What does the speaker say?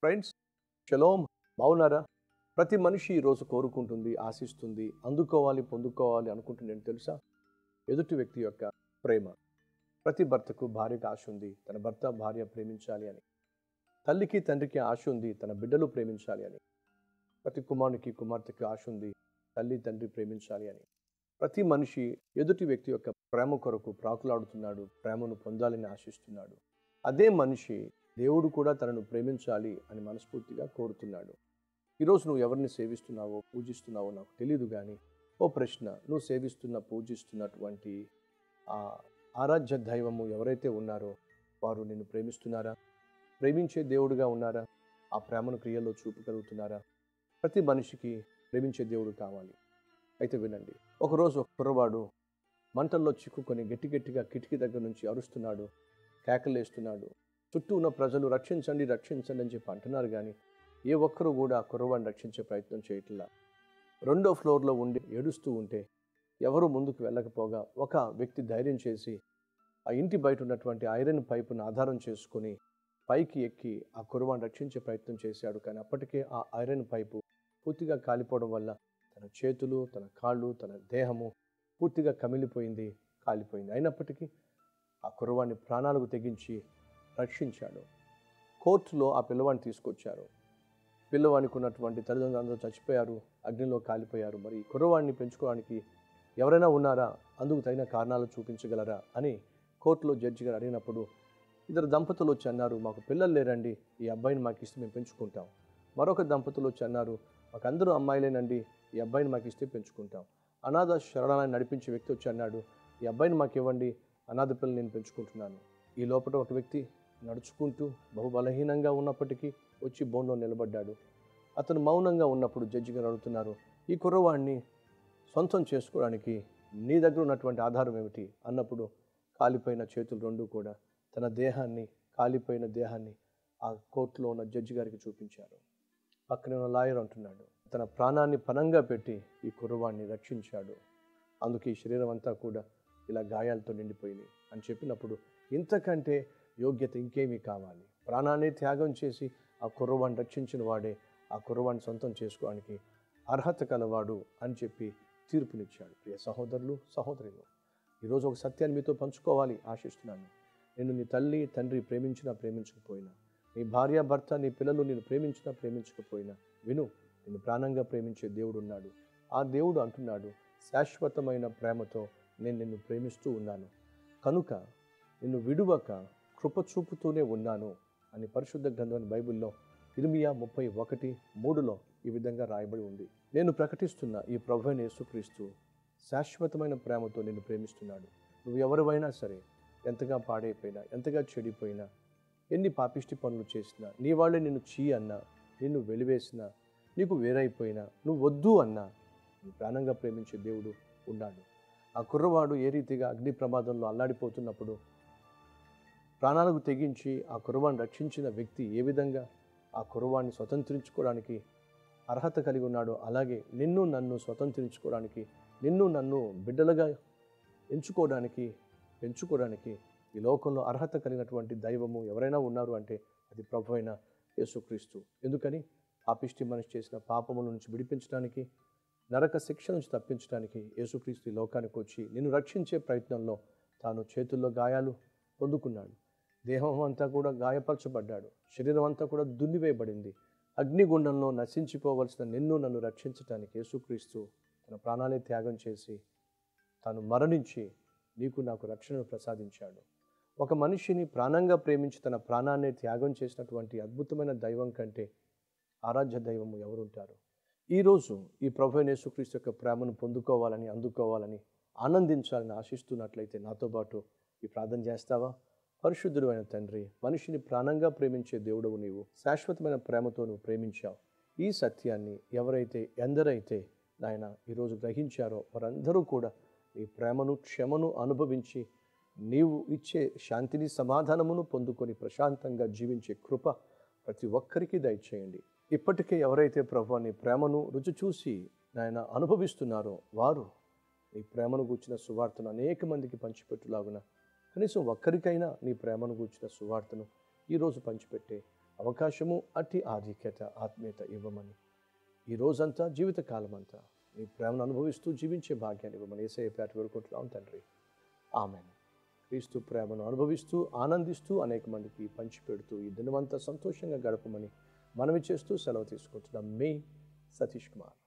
friends shalom బాగున్నారా ప్రతి మనిషి ఈరోజు కోరుకుంటుంది ఆశిస్తుంది అందుకోవాలి పొందుకోవాలి అనుకుంటుంది ఏంటి తెలుసా ఎదుటి వ్యక్తి యొక్క ప్రేమ ప్రతి భర్తకు భార్యకు ఆశ ఉంది తన భర్త భార్య ప్రేమించాలి అని తల్లికి తండ్రికి ఆశ ఉంది తన బిడ్డలు ప్రేమించాలి అని ప్రతి కుమారునికి కుమార్తెకి ఆశ ఉంది తల్లి తండ్రి ప్రేమించాలి అని ప్రతి మనిషి ఎదుటి వ్యక్తి యొక్క ప్రేమ కొరకు ప్రాకులాడుతున్నాడు ప్రేమను పొందాలని ఆశిస్తున్నాడు అదే మనిషి దేవుడు కూడా తనను ప్రేమించాలి అని మనస్ఫూర్తిగా కోరుతున్నాడు ఈరోజు నువ్వు ఎవరిని సేవిస్తున్నావో పూజిస్తున్నావో నాకు తెలియదు కానీ ఓ ప్రశ్న నువ్వు సేవిస్తున్న పూజిస్తున్నటువంటి ఆ ఆరాధ్య దైవము ఎవరైతే ఉన్నారో వారు నిన్ను ప్రేమిస్తున్నారా ప్రేమించే దేవుడుగా ఉన్నారా ఆ ప్రేమను క్రియల్లో చూపగలుగుతున్నారా ప్రతి మనిషికి ప్రేమించే దేవుడు కావాలి అయితే వినండి ఒకరోజు ఒక కుర్రవాడు మంటల్లో చిక్కుకొని గట్టి గట్టిగా కిటికీ దగ్గర నుంచి అరుస్తున్నాడు కేకలేస్తున్నాడు చుట్టూ ఉన్న ప్రజలు రక్షించండి రక్షించండి అని చెప్పి అంటున్నారు కానీ ఏ ఒక్కరూ కూడా ఆ కుర్రవాడిని రక్షించే ప్రయత్నం చేయట్లా రెండో ఫ్లోర్లో ఉండి ఏడుస్తూ ఉంటే ఎవరు ముందుకు వెళ్ళకపోగా ఒక వ్యక్తి ధైర్యం చేసి ఆ ఇంటి బయట ఉన్నటువంటి ఐరన్ పైపును ఆధారం చేసుకొని పైకి ఎక్కి ఆ కుర్రవాడిని రక్షించే ప్రయత్నం చేశాడు కానీ అప్పటికే ఆ ఐరన్ పైపు పూర్తిగా కాలిపోవడం వల్ల తన చేతులు తన కాళ్ళు తన దేహము పూర్తిగా కమిలిపోయింది కాలిపోయింది అయినప్పటికీ ఆ కుర్రవాడిని ప్రాణాలకు తెగించి రక్షించాడు కోర్టులో ఆ పిల్లవాడిని తీసుకొచ్చారు పిల్లవానికి ఉన్నటువంటి తల్లిదండ్రులు అందరూ చచ్చిపోయారు అగ్నిలో కాలిపోయారు మరి ఈ కుర్రవాడిని పెంచుకోవడానికి ఎవరైనా ఉన్నారా అందుకు తగిన కారణాలు చూపించగలరా అని కోర్టులో జడ్జి గారు అడిగినప్పుడు ఇద్దరు దంపతులు వచ్చి అన్నారు మాకు పిల్లలు లేరండి ఈ అబ్బాయిని మాకు ఇస్తే మేము పెంచుకుంటాం మరొక దంపతులు వచ్చి అన్నారు మాకు అందరూ అమ్మాయిలేనండి ఈ అబ్బాయిని మాకు ఇస్తే పెంచుకుంటాం అనాథ శరణాన్ని నడిపించే వ్యక్తి వచ్చి అన్నాడు ఈ అబ్బాయిని మాకు ఇవ్వండి అనాథ పిల్లలు నేను పెంచుకుంటున్నాను ఈ లోపల ఒక వ్యక్తి నడుచుకుంటూ బహు బలహీనంగా ఉన్నప్పటికీ వచ్చి బోన్లో నిలబడ్డాడు అతను మౌనంగా ఉన్నప్పుడు జడ్జి గారు అడుగుతున్నారు ఈ కుర్రవాడిని సొంతం చేసుకోవడానికి నీ దగ్గర ఉన్నటువంటి ఆధారం ఏమిటి అన్నప్పుడు కాలిపోయిన చేతులు రెండు కూడా తన దేహాన్ని కాలిపోయిన దేహాన్ని ఆ కోర్టులో ఉన్న జడ్జి గారికి చూపించారు పక్కనే ఉన్న లాయర్ అంటున్నాడు తన ప్రాణాన్ని పనంగా పెట్టి ఈ కుర్రవాడిని రక్షించాడు అందుకే ఈ శరీరం అంతా కూడా ఇలా గాయాలతో నిండిపోయింది అని చెప్పినప్పుడు ఇంతకంటే యోగ్యత ఇంకేమీ కావాలి ప్రాణాన్ని త్యాగం చేసి ఆ కుర్రవాడిని రక్షించిన వాడే ఆ కుర్రవాడిని సొంతం చేసుకోవడానికి అర్హత కలవాడు అని చెప్పి తీర్పునిచ్చాడు ప్రియ సహోదరులు సహోదరులు ఈరోజు ఒక సత్యాన్ని మీతో పంచుకోవాలి ఆశిస్తున్నాను నేను నీ తల్లి తండ్రి ప్రేమించినా ప్రేమించకపోయినా నీ భార్య భర్త నీ పిల్లలు నేను ప్రేమించినా ప్రేమించకపోయినా విను నిన్ను ప్రాణంగా ప్రేమించే దేవుడు ఉన్నాడు ఆ దేవుడు అంటున్నాడు శాశ్వతమైన ప్రేమతో నేను నిన్ను ప్రేమిస్తూ ఉన్నాను కనుక నిన్ను విడువక కృప చూపుతూనే ఉన్నాను అని పరిశుద్ధ గ్రంథం బైబిల్లో ఇర్మియా ముప్పై ఒకటి మూడులో ఈ విధంగా రాయబడి ఉంది నేను ప్రకటిస్తున్న ఈ ప్రభు అయిన యేసుక్రీస్తు శాశ్వతమైన ప్రేమతో నిన్ను ప్రేమిస్తున్నాడు నువ్వు ఎవరివైనా సరే ఎంతగా పాడైపోయినా ఎంతగా చెడిపోయినా ఎన్ని పాపిష్టి పనులు చేసినా నీ వాళ్ళే నిన్ను చీ అన్నా నిన్ను వెలివేసినా నీకు వేరైపోయినా నువ్వు వద్దు అన్నా నీ ప్రాణంగా ప్రేమించే దేవుడు ఉన్నాడు ఆ కుర్రవాడు ఏ రీతిగా అగ్ని ప్రమాదంలో అల్లాడిపోతున్నప్పుడు ప్రాణాలకు తెగించి ఆ కుర్రవాడిని రక్షించిన వ్యక్తి ఏ విధంగా ఆ కుర్రవాడిని స్వతంత్రించుకోవడానికి అర్హత కలిగి ఉన్నాడో అలాగే నిన్ను నన్ను స్వతంత్రించుకోవడానికి నిన్ను నన్ను బిడ్డలుగా ఎంచుకోవడానికి పెంచుకోవడానికి ఈ లోకంలో అర్హత కలిగినటువంటి దైవము ఎవరైనా ఉన్నారు అంటే అది ప్రభు అయిన యేసుక్రీస్తు ఎందుకని పాపిష్టి మనిషి చేసిన పాపముల నుంచి విడిపించడానికి నరక శిక్ష నుంచి తప్పించడానికి యేసుక్రీస్తు ఈ లోకానికి వచ్చి నిన్ను రక్షించే ప్రయత్నంలో తాను చేతుల్లో గాయాలు పొందుకున్నాడు దేహం అంతా కూడా గాయపరచబడ్డాడు శరీరం అంతా కూడా దున్నివేయబడింది అగ్నిగుండంలో నశించిపోవలసిన నిన్ను నన్ను రక్షించడానికి యేసుక్రీస్తు తన ప్రాణాలే త్యాగం చేసి తాను మరణించి నీకు నాకు రక్షణను ప్రసాదించాడు ఒక మనిషిని ప్రాణంగా ప్రేమించి తన ప్రాణాన్ని త్యాగం చేసినటువంటి అద్భుతమైన దైవం కంటే ఆరాధ్య దైవము ఎవరుంటారు ఈరోజు ఈ ప్రభు అయిన యేసుక్రీస్తు యొక్క ప్రేమను పొందుకోవాలని అందుకోవాలని ఆనందించాలని ఆశిస్తున్నట్లయితే నాతో పాటు ఈ ప్రార్థన చేస్తావా పరిశుద్ధుడు అయిన తండ్రి మనిషిని ప్రాణంగా ప్రేమించే దేవుడవు నీవు శాశ్వతమైన ప్రేమతో నువ్వు ప్రేమించావు ఈ సత్యాన్ని ఎవరైతే ఎందరైతే నాయన ఈరోజు గ్రహించారో వారందరూ కూడా నీ ప్రేమను క్షమను అనుభవించి నీవు ఇచ్చే శాంతిని సమాధానమును పొందుకొని ప్రశాంతంగా జీవించే కృప ప్రతి ఒక్కరికి దయచేయండి ఇప్పటికే ఎవరైతే ప్రభు నీ ప్రేమను రుచి చూసి నాయన అనుభవిస్తున్నారో వారు నీ ప్రేమను గూర్చిన సువార్తను అనేక మందికి పంచిపెట్టులాగున కనీసం ఒక్కరికైనా నీ ప్రేమను గూర్చిన సువార్తను ఈరోజు పంచిపెట్టే అవకాశము అట్టి ఆధిక్యత ఆత్మీయత ఇవ్వమని ఈ రోజంతా జీవితకాలం అంతా నీ ప్రేమను అనుభవిస్తూ జీవించే భాగ్యాన్ని ఇవ్వమని ఏసఐ పేట వేడుకుంటున్నాం తండ్రి ఆమెన్ క్రీస్తు ప్రేమను అనుభవిస్తూ ఆనందిస్తూ అనేక మందికి పంచిపెడుతూ ఈ దినమంతా సంతోషంగా గడపమని మనవి చేస్తూ సెలవు తీసుకుంటున్నాం మే సతీష్ కుమార్